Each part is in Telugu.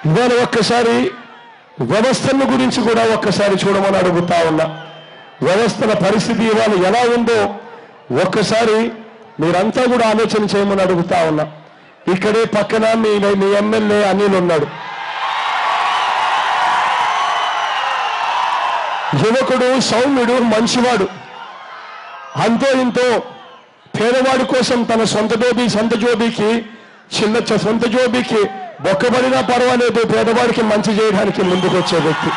ఇవాళ ఒక్కసారి వ్యవస్థల గురించి కూడా ఒక్కసారి చూడమని అడుగుతా ఉన్నా వ్యవస్థల పరిస్థితి ఇవాళ ఎలా ఉందో ఒక్కసారి మీరంతా కూడా ఆలోచన చేయమని అడుగుతా ఉన్నా ఇక్కడే పక్కన మీ మీ ఎమ్మెల్యే అనిల్ ఉన్నాడు యువకుడు సౌమ్యుడు మంచివాడు అంతో ఇంతో పేదవాడి కోసం తన సొంత జోబీ సొంత జోబీకి చిన్న చ- సొంత జోబీకి బొక్కబడినా పర్వాలేదు పేదవాడికి మంచి చేయడానికి ముందుకు వచ్చే వ్యక్తి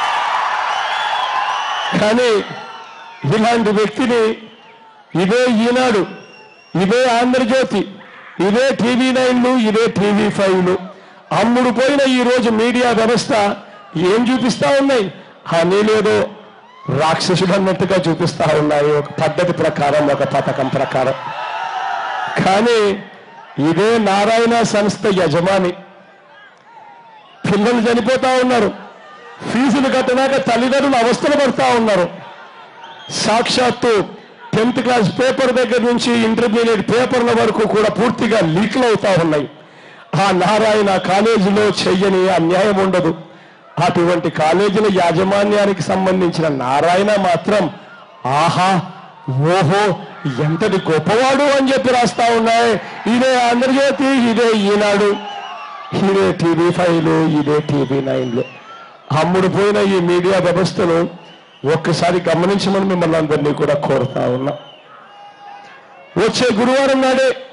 కానీ ఇలాంటి వ్యక్తిని ఇదే ఈనాడు ఇదే ఆంధ్రజ్యోతి ఇదే టీవీ నైన్లు ఇదే టీవీ ఫైవ్లు అమ్ముడు పోయిన ఈ రోజు మీడియా వ్యవస్థ ఏం చూపిస్తా ఉన్నాయి అనేలేదో రాక్షసుడు అన్నట్టుగా చూపిస్తా ఉన్నాయి ఒక పద్ధతి ప్రకారం ఒక పథకం ప్రకారం కానీ ఇదే నారాయణ సంస్థ యజమాని పిల్లలు చనిపోతా ఉన్నారు ఫీజులు కట్టినాక తల్లిదండ్రులు అవస్థలు పడతా ఉన్నారు సాక్షాత్తు టెన్త్ క్లాస్ పేపర్ దగ్గర నుంచి ఇంటర్మీడియట్ పేపర్ల వరకు కూడా పూర్తిగా లీక్లు అవుతా ఉన్నాయి ఆ నారాయణ కాలేజీలో చెయ్యని అన్యాయం ఉండదు అటువంటి కాలేజీల యాజమాన్యానికి సంబంధించిన నారాయణ మాత్రం ఆహా ఓహో ఎంతటి గొప్పవాడు అని చెప్పి రాస్తా ఉన్నాయి ఇదే ఆంధ్రజ్యోతి ఇదే ఈనాడు ఇదే టీవీ ఫైవ్లు ఇదే టీవీ నైన్లు అమ్ముడు పోయిన ఈ మీడియా వ్యవస్థను ఒక్కసారి గమనించమని మిమ్మల్ని అందరినీ కూడా కోరుతా ఉన్నా వచ్చే గురువారం నాడే